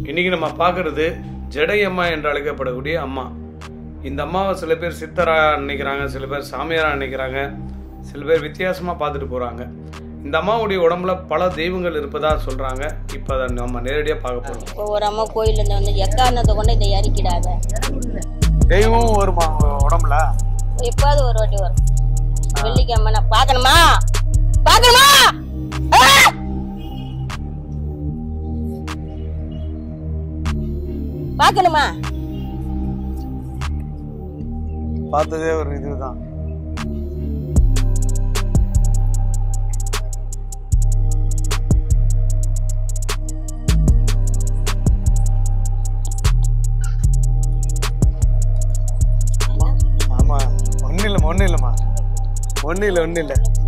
இன்னைக்கு நம்ம பார்க்கறது ஜடையம்மா என்று அழைக்கப்படக்கூடிய அம்மா இந்த அம்மாவை சில பேர் சித்தரா நினைக்கிறாங்க சில பேர் சாமியாரா நினைக்கிறாங்க சில பேர் வித்தியாசமாக பார்த்துட்டு போகிறாங்க இந்த அம்மாவுடைய உடம்புல பல தெய்வங்கள் இருப்பதா சொல்கிறாங்க இப்போ அதை நம்ம நேரடியாக பார்க்க போகிறோம் இப்போ ஒரு அம்மா கோயில்ல இருந்து வந்து எக்காரணத்தை கொண்டு இதை இறக்கிடாத தெய்வம் வருமா உங்க உடம்புல எப்பாவது ஒரு வாட்டி வரும் வெள்ளிக்கிழமை நான் பார்க்கணுமா பார்க்கணுமா ஆ! பார்க்கணுமா பார்த்ததே ஒரு இதுதான் ஆமா ஒன்றும் இல்லைம்மா ஒன்றும் இல்லைம்மா ஒன்றும் இல்லை ஒன்றும் இல்லை